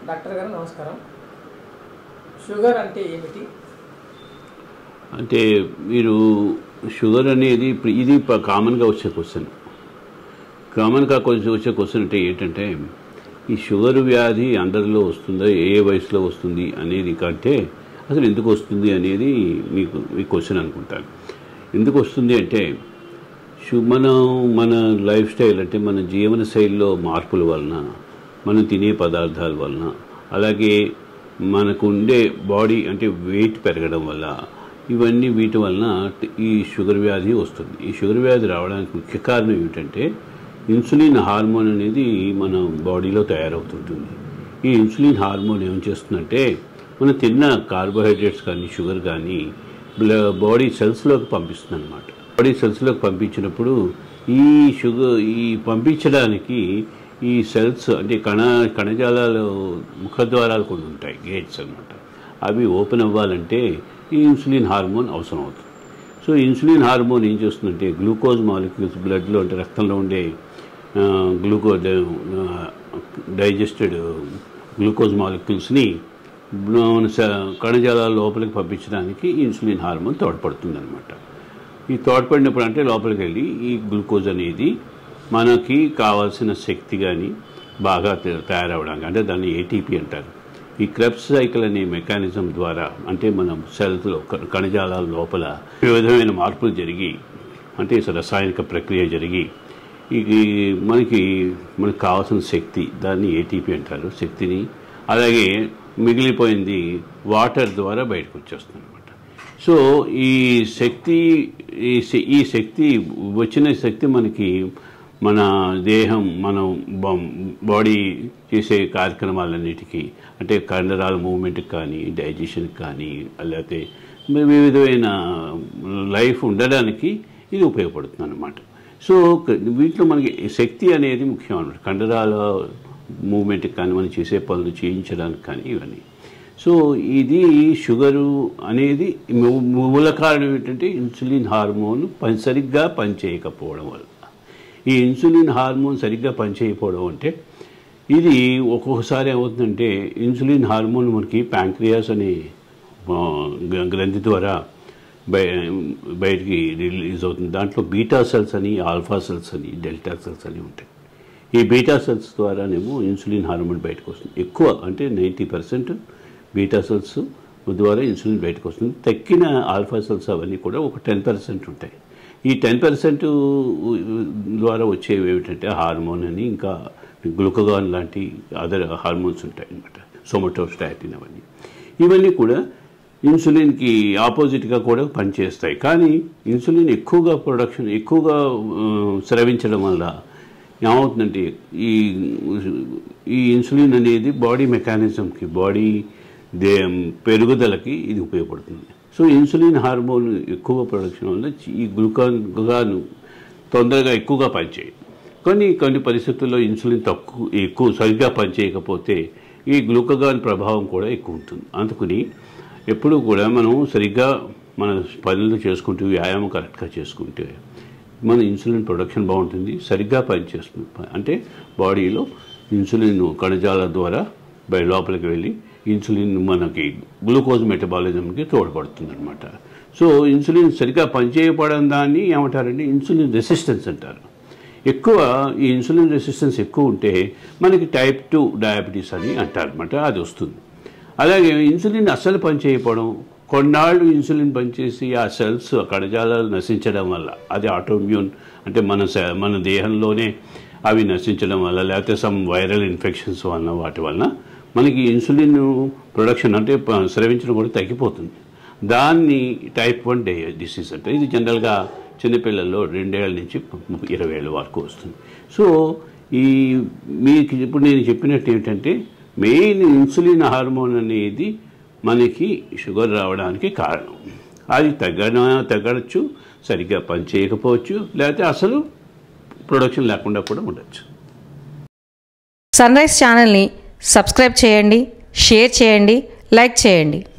doctor గారు నమస్కారం sugar అంటే ఏమిటి అంటే మీరు షుగర్ అనేది ఇప్పుడు ఇది ప- కామన్గా వచ్చే క్వశ్చన్ కామన్గా కొంచెం వచ్చే క్వశ్చన్ అంటే ఏంటంటే ఈ షుగర్ వ్యాధి అందరిలో వస్తుందా ఏ వయసులో వస్తుంది అనేది కంటే అసలు ఎందుకు వస్తుంది అనేది మీకు మీ క్వశ్చన్ అనుకుంటాను ఎందుకు వస్తుంది అంటే షు- మనం మన లైఫ్ స్టైల్ అంటే మన జీవన శైలిలో మార్పుల వలన మనం తినే పదార్థాల వలన అలాగే మనకు ఉండే బాడీ అంటే వెయిట్ పెరగడం వల్ల ఇవన్నీ వీటి వలన ఈ షుగర్ వ్యాధి వస్తుంది ఈ షుగర్ వ్యాధి రావడానికి ముఖ్య కారణం ఏమిటంటే ఇన్సులిన్ హార్మోన్ అనేది మన బాడీలో తయారవుతుంటుంది ఈ ఇన్సులిన్ హార్మోన్ ఏం చేస్తుందంటే మనం తిన్న కార్బోహైడ్రేట్స్ కానీ షుగర్ కానీ బ్ల- బాడీ సెల్స్లోకి పంపిస్తుంది అనమాట బాడీ సెల్స్లోకి పంపించినప్పుడు ఈ షుగర్ ఈ పంపించడానికి ఈ సెల్స్ అంటే కణ కణజాలాలు ముఖద్వారాలు కొన్ని ఉంటాయి గేట్స్ అన్నమాట అవి ఓపెన్ అవ్వాలంటే ఈ ఇన్సులిన్ హార్మోన్ అవసరం అవుతుంది సో ఇన్సులిన్ హార్మోన్ ఏం చేస్తుందంటే గ్లూకోజ్ మాలిక్యూల్స్ బ్లడ్లో అంటే రక్తంలో ఉండే గ్లూకో డైజెస్టెడ్ గ్లూకోజ్ మాలిక్యూల్స్ని మన స- కణజాలాల లోపలికి పంపించడానికి ఇన్సులిన్ హార్మోన్ తోడ్పడుతుంది అనమాట ఈ తోడ్పడినప్పుడు అంటే లోపలికి వెళ్ళి ఈ గ్లూకోజ్ అనేది మనకి కావాల్సిన శక్తి కానీ బాగా త- తయారవడానికి అంటే దాన్ని ఏటీపీ అంటారు ఈ క్రెబ్స్ సైకిల్ అనే మెకానిజం ద్వారా అంటే మనం సెల్స్లో క- కణజాలాల లోపల వివిధమైన మార్పులు జరిగి అంటే రసాయనిక ప్రక్రియ జరిగి ఇది మనకి మనకు కావాల్సిన శక్తి దాన్ని ఏటీపీ అంటారు శక్తిని అలాగే మిగిలిపోయింది వాటర్ ద్వారా బయటకు వచ్చేస్తుంది అనమాట సో ఈ శక్తి ఈ శ- ఈ శక్తి వచ్చిన శక్తి మనకి మన దేహం మనం బా- బాడీ చేసే కార్యక్రమాలన్నిటికీ అంటే కండరాల మూవ్మెంట్కి కానీ డైజెషన్కి కానీ లేకపోతే వివిధమైన లైఫ్ ఉండడానికి ఇది ఉపయోగపడుతుంది అనమాట సో క- వీటిలో మనకి శక్తి అనేది ముఖ్యం అనమాట కండరాల మూమెంట్కి కానీ మనం చేసే పనులు చేయించడానికి కానీ ఇవన్నీ సో ఇది షుగరు అనేది మూ- మూల కారణం ఏంటంటే ఇన్సులిన్ హార్మోన్ పని సరిగ్గా పనిచేయకపోవడం వల్ల ఈ ఇన్సులిన్ హార్మోన్ సరిగ్గా పనిచేయకపోవడం అంటే ఇది ఒక్కొక్కసారి ఏమవుతుందంటే ఇన్సులిన్ హార్మోన్ మనకి ప్యాంక్రియాస్ అనే ఆ, గ్ర- గ్రంథి ద్వారా బయ బయటికి రిలీజ్ అవుతుంది దాంట్లో బీటా సెల్స్ అని ఆల్ఫా సెల్స్ అని డెల్టా సెల్స్ అని ఉంటాయి ఈ బీటా సెల్స్ ద్వారానేమో ఇన్సులిన్ హార్మోన్ బయటకు వస్తుంది ఎక్కువ అంటే నైంటీ పర్సెంట్ బీటా సెల్స్ ద్వారా ఇన్సులిన్ బయటకు వస్తుంది తక్కిన ఆల్ఫా సెల్స్ అవన్నీ కూడా ఒక టెన్ పర్సెంట్ ఉంటాయి ఈ టెన్ పర్సెంట్ ద్వారా వచ్చేవి ఏమిటంటే హార్మోన్ అని ఇంకా గ్లూకగాన్ లాంటి అదర్ హార్మోన్స్ ఉంటాయి అన్నమాట సోమటోస్టాటిన్ అవన్నీ ఇవన్నీ కూడా ఇన్సులిన్కి ఆపోజిట్గా కూడా పనిచేస్తాయి కానీ ఇన్సులిన్ ఎక్కువగా ప్రొడక్షన్ ఎక్కువగా ఆ, స్రవించడం వల్ల ఏమవుతుందంటే ఈ ఈ ఇన్సులిన్ అనేది బాడీ మెకానిజంకి బాడీ దే పెరుగుదలకి ఇది ఉపయోగపడుతుంది సో ఇన్సులిన్ హార్మోన్ ఎక్కువ ప్రొడక్షన్ వల్ల ఈ గ్లూకాన్ గ్లూకాన్ తొందరగా ఎక్కువగా పనిచేయదు కొన్ని కొన్ని పరిస్థితుల్లో ఇన్సులిన్ తక్కువ ఎక్కువ సరిగ్గా పనిచేయకపోతే ఈ గ్లూకగాన్ ప్రభావం కూడా ఎక్కువ ఉంటుంది అందుకని ఎప్పుడూ కూడా మనం సరిగ్గా మన పనులు చేసుకుంటూ వ్యాయామం కరెక్ట్గా చేసుకుంటే మన ఇన్సులిన్ ప్రొడక్షన్ బాగుంటుంది సరిగ్గా పనిచేస్తుంది అంటే బాడీలో ఇన్సులిన్ కణజాల ద్వారా బయ లోపలికి వెళ్ళి ఇన్సులిన్ మనకి గ్లూకోజ్ మెటబాలిజంకి తోడ్పడుతుంది అనమాట సో ఇన్సులిన్ సరిగ్గా పనిచేయపడడం దాన్ని ఏమంటారంటే ఇన్సులిన్ రెసిస్టెన్స్ అంటారు ఎక్కువ ఈ ఇన్సులిన్ రెసిస్టెన్స్ ఎక్కువ ఉంటే మనకి టైప్ టూ డయాబెటీస్ అని అంటారనమాట అది వస్తుంది అలాగే ఇన్సులిన్ అస్సలు పనిచేయకపోవడం కొన్నాళ్ళు ఇన్సులిన్ పనిచేసి ఆ సెల్స్ కణజాలాలు నశించడం వల్ల అది ఆటోమ్యూన్ అంటే మన సె- మన దేహంలోనే అవి నశించడం వల్ల లేకపోతే సమ్ వైరల్ ఇన్ఫెక్షన్స్ వలన వాటి వలన మనకి ఇన్సులిన్ ప్రొడక్షన్ అంటే ప- స్రవించడం కూడా తగ్గిపోతుంది దాన్ని టైప్ వన్ డై డిసీజ్ అంటే ఇది జనరల్గా చిన్నపిల్లల్లో రెండేళ్ల నుంచి ఇరవై ఏళ్ళ వరకు వస్తుంది సో ఈ మీకు ఇప్పుడు నేను చెప్పినట్టు ఏంటంటే మెయిన్ ఇన్సులిన్ హార్మోన్ అనేది మనకి షుగర్ రావడానికి కారణం అది తగ్గన తగ్గచ్చు సరిగ్గా పనిచేయకపోవచ్చు లేకపోతే అసలు ప్రొడక్షన్ లేకుండా కూడా ఉండొచ్చు సన్ రైజ్ ఛానల్ని సబ్స్క్రైబ్ చేయండి షేర్ చేయండి లైక్ చేయండి